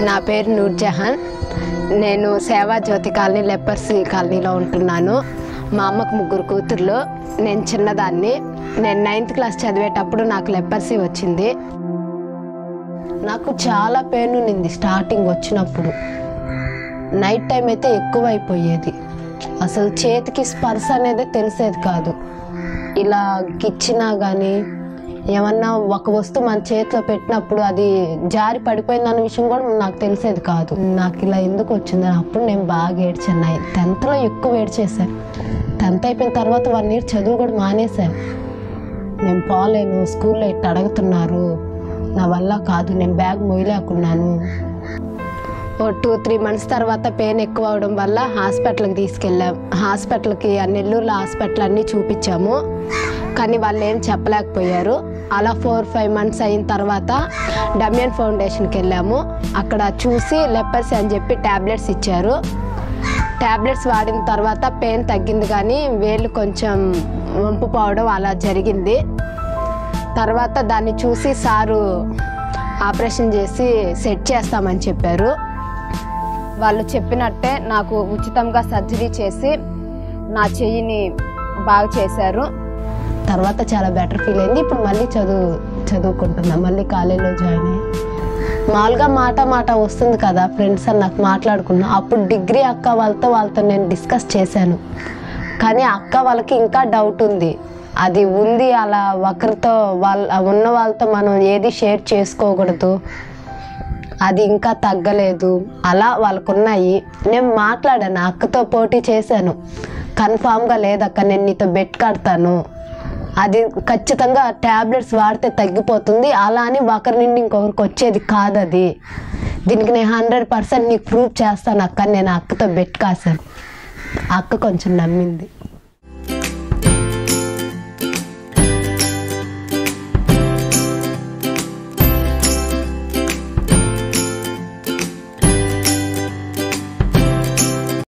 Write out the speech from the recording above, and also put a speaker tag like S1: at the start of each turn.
S1: నా పేరు నూర్జహాన్ నేను సేవా జ్యోతి కాలనీ లెపర్సీ కాలనీలో ఉంటున్నాను మా అమ్మకు ముగ్గురు కూతుర్లు నేను చిన్నదాన్ని నేను నైన్త్ క్లాస్ చదివేటప్పుడు నాకు లెపర్సీ వచ్చింది నాకు చాలా పెయిన్ ఉన్నింది స్టార్టింగ్ వచ్చినప్పుడు నైట్ టైం అయితే ఎక్కువ అయిపోయేది అసలు చేతికి స్పర్శ అనేది తెలిసేది కాదు ఇలా గిచ్చినా కానీ ఏమన్నా ఒక వస్తువు మన చేతిలో పెట్టినప్పుడు అది జారి పడిపోయింది అన్న విషయం కూడా నాకు తెలిసేది కాదు నాకు ఇలా ఎందుకు వచ్చింది అప్పుడు నేను బాగా ఏడ్చాను టెన్త్లో ఎక్కువ ఏడ్చేసాను టెన్త్ అయిపోయిన తర్వాత వన్ ఇయర్ చదువు కూడా మానేశాను నేను పోలేను స్కూల్లో ఇట్ట అడుగుతున్నారు నా వల్ల కాదు నేను బ్యాగ్ మొయ్యలేకున్నాను ఓ టూ త్రీ మంత్స్ తర్వాత పెయిన్ ఎక్కువ అవడం వల్ల హాస్పిటల్కి తీసుకెళ్ళాం హాస్పిటల్కి ఆ నెల్లూరులో హాస్పిటల్ అన్నీ చూపించాము కానీ వాళ్ళు ఏం చెప్పలేకపోయారు అలా ఫోర్ ఫైవ్ మంత్స్ అయిన తర్వాత డమియన్ ఫౌండేషన్కి వెళ్ళాము అక్కడ చూసి లెపర్సీ అని చెప్పి ట్యాబ్లెట్స్ ఇచ్చారు ట్యాబ్లెట్స్ వాడిన తర్వాత పెయిన్ తగ్గింది కానీ వేళ్ళు కొంచెం వంపు పోవడం అలా జరిగింది తర్వాత దాన్ని చూసి సారు ఆపరేషన్ చేసి సెట్ చేస్తామని చెప్పారు వాళ్ళు చెప్పినట్టే నాకు ఉచితంగా సర్జరీ చేసి నా చెయ్యిని బాగు చేశారు తర్వాత చాలా బెటర్ ఫీల్ అయింది ఇప్పుడు మళ్ళీ చదువు చదువుకుంటున్నా మళ్ళీ కాలేజీలో జాయిన్ అయ్యి మామూలుగా మాట మాట వస్తుంది కదా ఫ్రెండ్స్ అని నాకు మాట్లాడుకున్నా అప్పుడు డిగ్రీ అక్క వాళ్ళతో వాళ్ళతో నేను డిస్కస్ చేశాను కానీ అక్క వాళ్ళకి ఇంకా డౌట్ ఉంది అది ఉంది అలా ఒకరితో వాళ్ళ ఉన్న వాళ్ళతో మనం ఏది షేర్ చేసుకోకూడదు అది ఇంకా తగ్గలేదు అలా వాళ్ళకున్నాయి నేను మాట్లాడాను అక్కతో పోటీ చేశాను కన్ఫామ్గా లేదక్క నేను నీతో బెట్ కడతాను అది ఖచ్చితంగా ట్యాబ్లెట్స్ వాడితే తగ్గిపోతుంది అలా అని ఒకరి నుండి ఇంకొకరికి వచ్చేది కాదు అది దీనికి నేను హండ్రెడ్ పర్సెంట్ నీకు ప్రూవ్ చేస్తాను అక్క అని నేను అక్కతో బెట్ కాశాను అక్క కొంచెం నమ్మింది